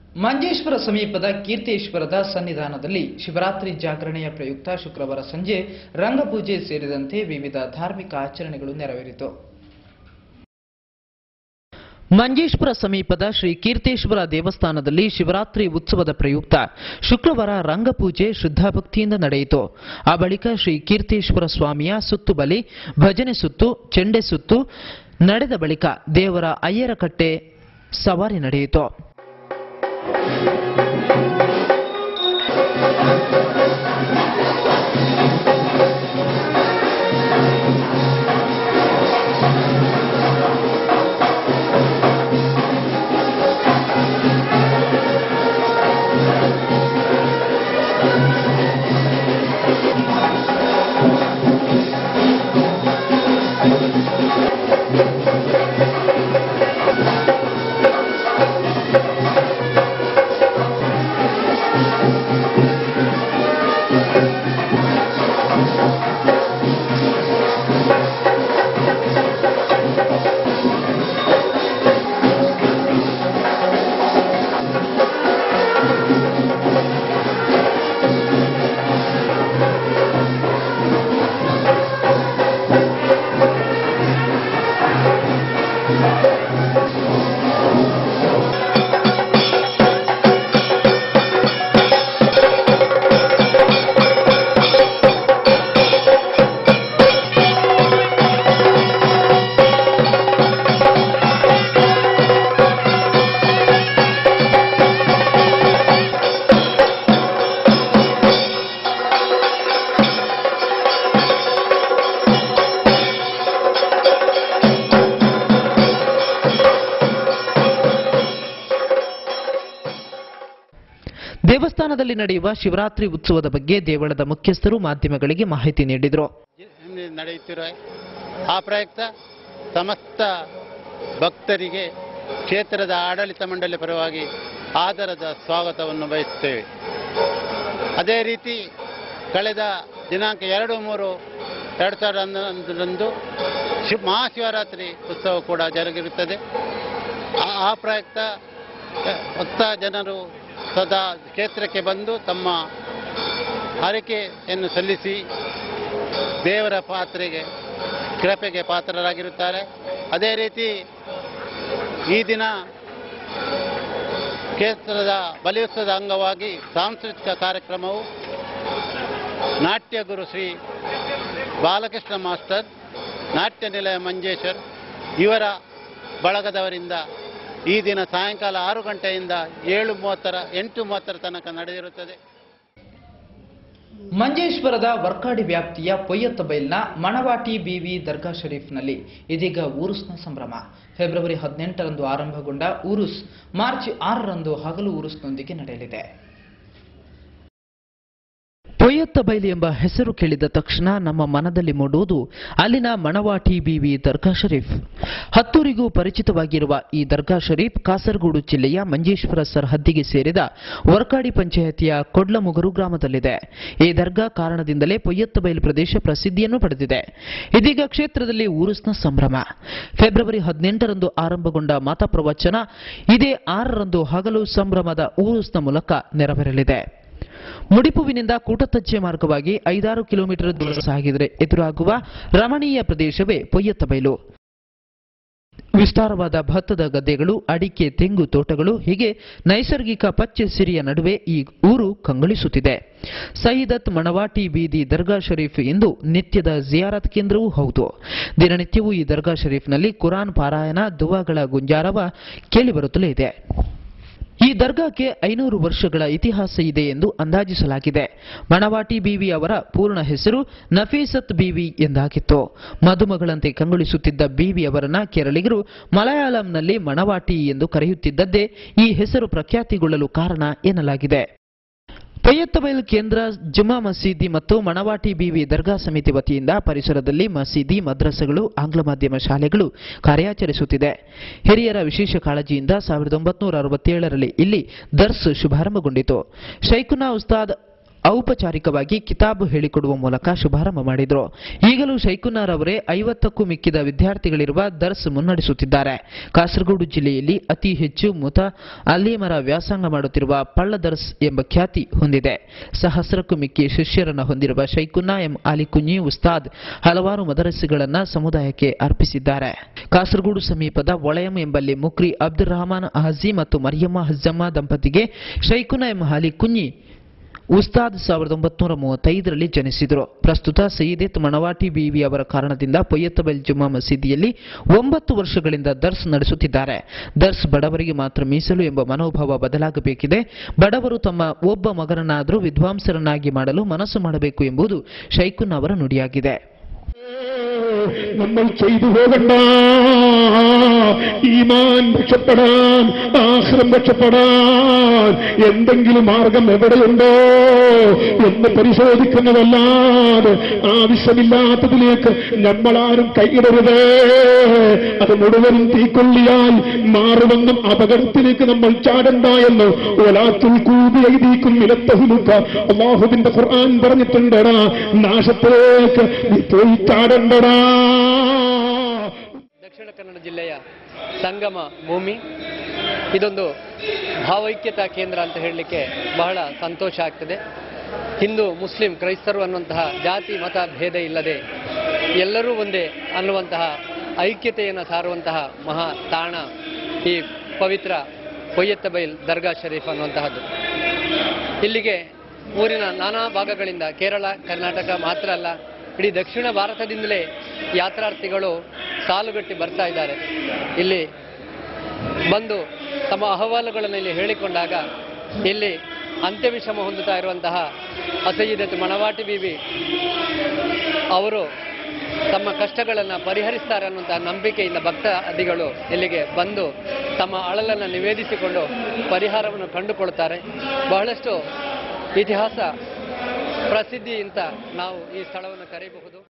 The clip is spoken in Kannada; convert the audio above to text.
ಮಂಜೇಶ್ವರ ಸಮೀಪದ ಕೀರ್ತೇಶ್ವರದ ಸನ್ನಿಧಾನದಲ್ಲಿ ಶಿವರಾತ್ರಿ ಜಾಗರಣೆಯ ಪ್ರಯುಕ್ತ ಶುಕ್ರವಾರ ಸಂಜೆ ರಂಗಪೂಜೆ ಸೇರಿದಂತೆ ವಿವಿಧ ಧಾರ್ಮಿಕ ಆಚರಣೆಗಳು ನೆರವೇರಿತು ಮಂಜೇಶ್ವರ ಸಮೀಪದ ಶ್ರೀ ಕೀರ್ತೇಶ್ವರ ದೇವಸ್ಥಾನದಲ್ಲಿ ಶಿವರಾತ್ರಿ ಉತ್ಸವದ ಪ್ರಯುಕ್ತ ಶುಕ್ರವಾರ ರಂಗಪೂಜೆ ಶ್ರದ್ಧಾಭಕ್ತಿಯಿಂದ ನಡೆಯಿತು ಆ ಬಳಿಕ ಶ್ರೀ ಕೀರ್ತೇಶ್ವರ ಸ್ವಾಮಿಯ ಸುತ್ತು ಬಲಿ ಭಜನೆ ಸುತ್ತು ಚೆಂಡೆ ಸುತ್ತು ನಡೆದ ಬಳಿಕ ದೇವರ ಅಯ್ಯರ ಕಟ್ಟೆ ಸವಾರಿ ನಡೆಯಿತು ದೇವಸ್ಥಾನದಲ್ಲಿ ನಡೆಯುವ ಶಿವರಾತ್ರಿ ಉತ್ಸವದ ಬಗ್ಗೆ ದೇವಳದ ಮುಖ್ಯಸ್ಥರು ಮಾಧ್ಯಮಗಳಿಗೆ ಮಾಹಿತಿ ನೀಡಿದರು ಹಿಂದೆ ನಡೆಯುತ್ತಿರುವ ಆ ಪ್ರಯುಕ್ತ ಸಮಸ್ತ ಭಕ್ತರಿಗೆ ಕ್ಷೇತ್ರದ ಆಡಳಿತ ಮಂಡಳಿ ಪರವಾಗಿ ಆದರದ ಸ್ವಾಗತವನ್ನು ಬಯಸುತ್ತೇವೆ ಅದೇ ರೀತಿ ಕಳೆದ ದಿನಾಂಕ ಎರಡು ಮೂರು ಎರಡು ಸಾವಿರದ ಹನ್ನೊಂದರಂದು ಶಿ ಮಹಾಶಿವರಾತ್ರಿ ಉತ್ಸವ ಕೂಡ ಜರುಗಿರುತ್ತದೆ ಆ- ಆ ಪ್ರಯುಕ್ತ ಅ, ಭಕ್ತ ಜನರು ಸದಾ ಕ್ಷೇತ್ರಕ್ಕೆ ಬಂದು ತಮ್ಮ ಹರಕೆಯನ್ನು ಸಲ್ಲಿಸಿ ದೇವರ ಪಾತ್ರೆಗೆ ಕೃಪೆಗೆ ಪಾತ್ರರಾಗಿರುತ್ತಾರೆ ಅದೇ ರೀತಿ ಈ ದಿನ ಕ್ಷೇತ್ರದ ಬಲಿಯುತ್ಸವದ ಅಂಗವಾಗಿ ಸಾಂಸ್ಕೃತಿಕ ಕಾರ್ಯಕ್ರಮವು ನಾಟ್ಯ ಗುರು ಶ್ರೀ ಬಾಲಕೃಷ್ಣ ಮಾಸ್ಟರ್ ನಾಟ್ಯ ನಿಲಯ ಮಂಜೇಶ್ವರ್ ಇವರ ಬಳಗದವರಿಂದ ಈ ದಿನ ಸಾಯಂಕಾಲ ಆರು ಗಂಟೆಯಿಂದ ಏಳು ಮೂವತ್ತರ ಎಂಟು ಮೂವತ್ತರ ತನಕ ನಡೆದಿರುತ್ತದೆ ಮಂಜೇಶ್ವರದ ವರ್ಕಾಡಿ ವ್ಯಾಪ್ತಿಯ ಪೊಯ್ಯತ್ತಬೈಲ್ನ ಮಣವಾಟಿ ಬಿವಿ ದರ್ಗಾ ಶರೀಫ್ನಲ್ಲಿ ಇದೀಗ ಊರುಸ್ನ ಸಂಭ್ರಮ ಫೆಬ್ರವರಿ ಹದಿನೆಂಟರಂದು ಆರಂಭಗೊಂಡ ಊರುಸ್ ಮಾರ್ಚ್ ಆರರಂದು ಹಗಲು ಊರುಸ್ನೊಂದಿಗೆ ನಡೆಯಲಿದೆ ಪೊಯ್ಯತ್ತಬೈಲಿ ಎಂಬ ಹೆಸರು ಕೇಳಿದ ತಕ್ಷಣ ನಮ್ಮ ಮನದಲ್ಲಿ ಮೂಡುವುದು ಅಲ್ಲಿನ ಮಣವಾಟಿ ಬಿವಿ ದರ್ಗಾ ಶರೀಫ್ ಹತ್ತೂರಿಗೂ ಪರಿಚಿತವಾಗಿರುವ ಈ ದರ್ಗಾ ಶರೀಫ್ ಕಾಸರಗೋಡು ಜಿಲ್ಲೆಯ ಮಂಜೇಶ್ವರ ಸರಹದ್ದಿಗೆ ಸೇರಿದ ವರ್ಕಾಡಿ ಪಂಚಾಯತಿಯ ಕೊಡ್ಲಮುಗರು ಗ್ರಾಮದಲ್ಲಿದೆ ಈ ದರ್ಗಾ ಕಾರಣದಿಂದಲೇ ಪೊಯ್ಯತ್ತಬೈಲು ಪ್ರದೇಶ ಪ್ರಸಿದ್ಧಿಯನ್ನು ಪಡೆದಿದೆ ಇದೀಗ ಕ್ಷೇತ್ರದಲ್ಲಿ ಊರುಸ್ನ ಸಂಭ್ರಮ ಫೆಬ್ರವರಿ ಹದಿನೆಂಟರಂದು ಆರಂಭಗೊಂಡ ಮತ ಪ್ರವಚನ ಇದೇ ಆರರಂದು ಹಗಲು ಸಂಭ್ರಮದ ಊರುಸ್ನ ಮೂಲಕ ನೆರವೇರಲಿದೆ ಮುಡಿಪುವಿನಿಂದ ಕೂಟತಜ್ಜೆ ಮಾರ್ಗವಾಗಿ ಐದಾರು ಕಿಲೋಮೀಟರ್ ದೂರ ಸಾಗಿದರೆ ಎದುರಾಗುವ ರಮಣೀಯ ಪ್ರದೇಶವೇ ಪೊಯ್ಯತ್ತಬೈಲು ವಿಸ್ತಾರವಾದ ಭತ್ತದ ಗದ್ದೆಗಳು ಅಡಿಕೆ ತೆಂಗು ತೋಟಗಳು ಹೀಗೆ ನೈಸರ್ಗಿಕ ಪಚ್ಚೆ ಸಿರಿಯ ನಡುವೆ ಈ ಊರು ಕಂಗೊಳಿಸುತ್ತಿದೆ ಸೈದತ್ ಮಣವಾಟಿ ಬೀದಿ ದರ್ಗಾ ಶರೀಫ್ ಎಂದು ನಿತ್ಯದ ಜಿಯಾರತ್ ಕೇಂದ್ರವೂ ಹೌದು ದಿನನಿತ್ಯವೂ ಈ ದರ್ಗಾ ಶರೀಫ್ನಲ್ಲಿ ಕುರಾನ್ ಪಾರಾಯಣ ದುವಾಗಳ ಗುಂಜಾರವ ಕೇಳಿಬರುತ್ತಲೇ ಇದೆ ಈ ದರ್ಗಾಕ್ಕೆ ಐನೂರು ವರ್ಷಗಳ ಇತಿಹಾಸ ಇದೆ ಎಂದು ಅಂದಾಜಿಸಲಾಗಿದೆ ಮಣವಾಟಿ ಬೀವಿ ಅವರ ಪೂರ್ಣ ಹೆಸರು ನಫೀಸತ್ ಬೀವಿ ಎಂದಾಗಿತ್ತು ಮದುಮಗಳಂತೆ ಕಂಗೊಳಿಸುತ್ತಿದ್ದ ಬೀವಿ ಅವರನ್ನ ಕೇರಳಿಗರು ಮಲಯಾಳಂನಲ್ಲಿ ಮಣವಾಟಿ ಎಂದು ಕರೆಯುತ್ತಿದ್ದದ್ದೇ ಈ ಹೆಸರು ಪ್ರಖ್ಯಾತಿಗೊಳ್ಳಲು ಕಾರಣ ಎನ್ನಲಾಗಿದೆ ಪಯ್ಯತ್ತಬೈಲ್ ಕೇಂದ್ರ ಜುಮಾ ಮಸೀದಿ ಮತ್ತು ಮಣವಾಟಿ ಬೀವಿ ದರ್ಗಾ ಸಮಿತಿ ವತಿಯಿಂದ ಪರಿಸರದಲ್ಲಿ ಮಸೀದಿ ಮದ್ರಸಗಳು ಆಂಗ್ಲ ಮಾಧ್ಯಮ ಶಾಲೆಗಳು ಕಾರ್ಯಾಚರಿಸುತ್ತಿದೆ ಹಿರಿಯರ ವಿಶೇಷ ಕಾಳಜಿಯಿಂದ ಸಾವಿರದ ಒಂಬತ್ನೂರ ಅರವತ್ತೇಳರಲ್ಲಿ ಇಲ್ಲಿ ದರ್ಸ್ ಶುಭಾರಂಭಗೊಂಡಿತು ಶೈಖುನಾ ಉಸ್ತಾದ್ ಔಪಚಾರಿಕವಾಗಿ ಕಿತಾಬು ಹೇಳಿಕೊಡುವ ಮೂಲಕ ಶುಭಾರಂಭ ಮಾಡಿದರು ಈಗಲೂ ಶೈಖುನಾರ್ ಅವರೇ ಐವತ್ತಕ್ಕೂ ಮಿಕ್ಕಿದ ವಿದ್ಯಾರ್ಥಿಗಳಿರುವ ದರ್ಸ್ ಮುನ್ನಡೆಸುತ್ತಿದ್ದಾರೆ ಕಾಸರಗೋಡು ಜಿಲ್ಲೆಯಲ್ಲಿ ಅತಿ ಹೆಚ್ಚು ಮುತ ಅಲೀಮರ ವ್ಯಾಸಂಗ ಮಾಡುತ್ತಿರುವ ಪಳ್ಳ ದರ್ಸ್ ಎಂಬ ಖ್ಯಾತಿ ಹೊಂದಿದೆ ಸಹಸ್ರಕ್ಕೂ ಮಿಕ್ಕಿ ಶಿಷ್ಯರನ್ನು ಹೊಂದಿರುವ ಶೈಖುನ್ನಾ ಎಂ ಅಲಿ ಕುഞ്ഞಿ ಉಸ್ತಾದ್ ಹಲವಾರು ಮದರಸೆಗಳನ್ನ ಸಮುದಾಯಕ್ಕೆ ಅರ್ಪಿಸಿದ್ದಾರೆ ಕಾಸರಗೋಡು ಸಮೀಪದ ಒಳಯಂ ಎಂಬಲ್ಲಿ ಮುಕ್ರಿ ಅಬ್ದುಲ್ ರಹಮಾನ್ ಅಹಜಿ ಮತ್ತು ಮರಿಯಮ್ಮ ಹಜ್ಜಮ್ಮ ದಂಪತಿಗೆ ಶೈಖುನಾ ಎಂ ಅಲಿ ಕುഞ്ഞಿ ಉಸ್ತಾದ್ ಸಾವಿರದ ಒಂಬತ್ನೂರ ಮೂವತ್ತೈದರಲ್ಲಿ ಜನಿಸಿದರು ಪ್ರಸ್ತುತ ಸಯೀದೆತ್ ಮಣವಾಟಿ ಬೀವಿ ಅವರ ಕಾರಣದಿಂದ ಪೊಯ್ಯತ್ತಬೆಲ್ ಜುಮ್ಮಾ ಮಸೀದಿಯಲ್ಲಿ ಒಂಬತ್ತು ವರ್ಷಗಳಿಂದ ದರ್ಸ್ ನಡೆಸುತ್ತಿದ್ದಾರೆ ದರ್ಸ್ ಬಡವರಿಗೆ ಮಾತ್ರ ಮೀಸಲು ಎಂಬ ಮನೋಭಾವ ಬದಲಾಗಬೇಕಿದೆ ಬಡವರು ತಮ್ಮ ಒಬ್ಬ ಮಗನನ್ನಾದರೂ ವಿದ್ವಾಂಸರನ್ನಾಗಿ ಮಾಡಲು മനസ്സു ಮಾಡಬೇಕು ಎಂಬುದು ಶೈಖುನ್ ಅವರ ನುಡಿಯಾಗಿದೆ നമ്മൾ ചെയ്തു പോകണ്ട ഈമാൻ രക്ഷപ്പെടാൻ ആശ്രം രക്ഷപ്പെടാൻ എന്തെങ്കിലും മാർഗം എവിടെയുണ്ടോ എന്ന് പരിശോധിക്കുന്നതല്ലാതെ ആവശ്യമില്ലാത്തതിലേക്ക് നമ്മളാരും കൈയിടരുത് അത് മുഴുവനും തീക്കൊള്ളിയാൽ മാറുമെന്നും അപകടത്തിലേക്ക് നമ്മൾ ചാടണ്ട എന്ന് ഒലാത്തുൽ കൂതി എഴുതിക്കും നിലത്തഹുലുക്ക അള്ളാഹുവിന്റെ ഖുർആൻ പറഞ്ഞിട്ടുണ്ടടാ നാശത്തിലേക്ക് നീ പോയി ചാടണ്ടടാ ದಕ್ಷಿಣ ಕನ್ನಡ ಜಿಲ್ಲೆಯ ಸಂಗಮ ಭೂಮಿ ಇದೊಂದು ಭಾವೈಕ್ಯತಾ ಕೇಂದ್ರ ಅಂತ ಹೇಳಲಿಕ್ಕೆ ಬಹಳ ಸಂತೋಷ ಆಗ್ತದೆ ಹಿಂದೂ ಮುಸ್ಲಿಂ ಕ್ರೈಸ್ತರು ಅನ್ನುವಂತಹ ಜಾತಿ ಮತ ಭೇದ ಇಲ್ಲದೆ ಎಲ್ಲರೂ ಒಂದೇ ಅನ್ನುವಂತಹ ಐಕ್ಯತೆಯನ್ನು ಸಾರುವಂತಹ ಮಹಾ ತಾಣ ಈ ಪವಿತ್ರ ಕೊಯ್ಯತ್ತಬೈಲ್ ದರ್ಗಾ ಶರೀಫ್ ಅನ್ನುವಂತಹದ್ದು ಇಲ್ಲಿಗೆ ಊರಿನ ನಾನಾ ಭಾಗಗಳಿಂದ ಕೇರಳ ಕರ್ನಾಟಕ ಮಾತ್ರ ಅಲ್ಲ ಇಡೀ ದಕ್ಷಿಣ ಭಾರತದಿಂದಲೇ ಯಾತ್ರಾರ್ಥಿಗಳು ಸಾಲುಗಟ್ಟಿ ಬರ್ತಾ ಇದ್ದಾರೆ ಇಲ್ಲಿ ಬಂದು ತಮ್ಮ ಅಹವಾಲುಗಳನ್ನು ಇಲ್ಲಿ ಹೇಳಿಕೊಂಡಾಗ ಇಲ್ಲಿ ಅಂತ್ಯವಿಷಮ ಹೊಂದುತ್ತಾ ಇರುವಂತಹ ಅಸಯ್ಯದತ್ ಮಣವಾಟಿ ಬೀಬಿ ಅವರು ತಮ್ಮ ಕಷ್ಟಗಳನ್ನು ಪರಿಹರಿಸ್ತಾರೆ ಅನ್ನುವಂತಹ ನಂಬಿಕೆಯಿಂದ ಭಕ್ತಾದಿಗಳು ಇಲ್ಲಿಗೆ ಬಂದು ತಮ್ಮ ಅಳಲನ್ನು ನಿವೇದಿಸಿಕೊಂಡು ಪರಿಹಾರವನ್ನು ಕಂಡುಕೊಳ್ತಾರೆ ಬಹಳಷ್ಟು ಇತಿಹಾಸ ಪ್ರಸಿದ್ಧಿ ಅಂತ ನಾವು ಈ ಸ್ಥಳವನ್ನು ಕರೆಯಬಹುದು